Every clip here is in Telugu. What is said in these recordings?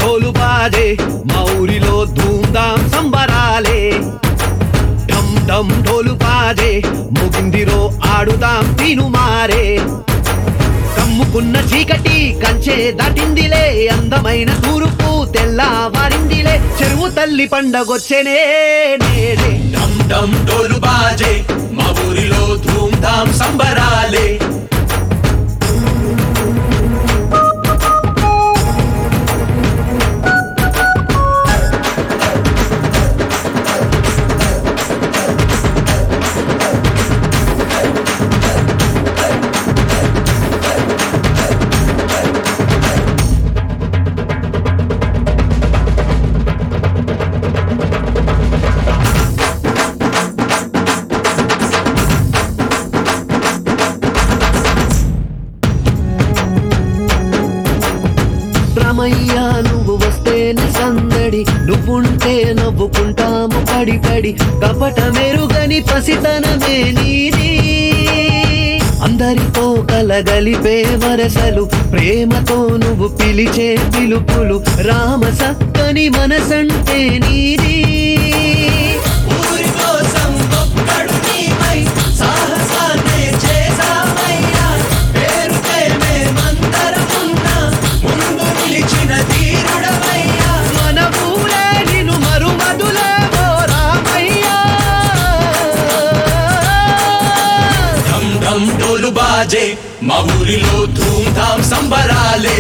ఢోలు బాజే మా ఊరిలో ధూమ్ధాం సంబరాలే ఢమ్ ఢమ్ ఢోలు బాజే ముగిందిరో ఆడుదాం తిను మారే కమ్ముకున్న చీకటి కంచే దాటిందిలే అందమైన తూర్పు తెల్లవారిందిలే చెరువు తల్లి పండగొచ్చెనే నేడే డమ్ డమ్ డోలు బాజే మా ఊరిలో ధూమ్ ధామ్ సంబరాలే రమయ్య నువ్వు వస్తేనే సందడి నువ్వుంటే నవ్వుకుంటాము పడి పడి కపట మెరుగని పసితనమే నీది అందరితో కలగలిపే వరసలు ప్రేమతో నువ్వు పిలిచే పిలుపులు రామ సక్కని మనసంటే నీది ఊరి కోసం ఒక్కడు నీవై సాహసాన్నే చేసావయ్యా పేరుకే మేమందరమున్నా ముందు నిలిచిన ధీరుడవయ్యా మన ఊరే నిన్ను మరుమదులే ఓ రామయ్యా ఢమ్ ఢమ్ డోలు బాజే మా ఊరిలో ధూమ్ ధామ్ సంబరాలే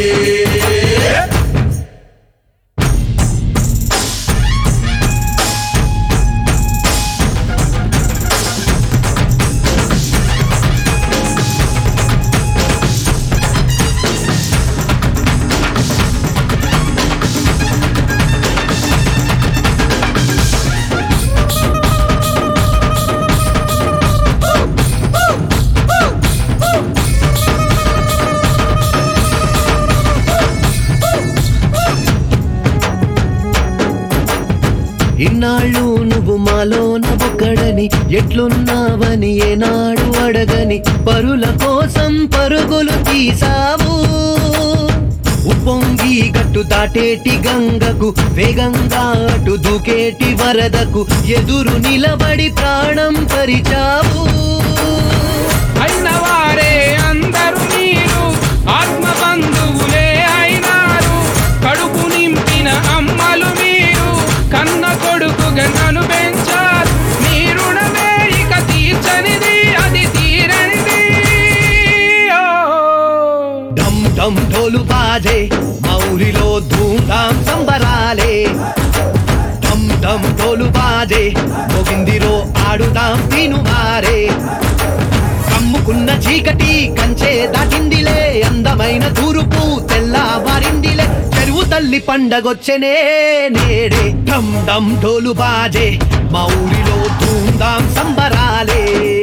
ఇన్నాళ్ళు నువ్వు మాలోన ఒక్కడని ఎట్లున్నావని ఏనాడు అడగని పరుల కోసం పరుగులు తీసావు ఉప్పొంగి గట్టు దాటేటి గంగకు వేగంగా అటు దూకేటి వరదకు ఎదురు నిలబడి ప్రాణం పరిచావు అయిన వారే అందరూ మీరు ఆత్మ బంధువులే అయినారు కడుపు నింపిన అమ్మలు మీరు కన్న కొడుకుగా నన్ను పెంచారు మీ రుణమే ఇక తీర్చనిది అది తీరనిది ఓ. డమ్ డమ్ ఢోలు బాజే మా ఊరిలో ధూమ్ధాం సంబరాలే డమ్ డమ్ ఢోలు బాజే మోగిందిరో ఆడుదాం తిను మారే కమ్ముకున్న చీకటి కంచే దాటిందిలే అందమైన తూర్పు తెల్లవారిందిలే చెరువు తల్లి పండగొచ్చెనే నేడే డమ్ డమ్ ఢోలు బాజే మా ఊరిలో ధూమ్ధాం సంబరాలే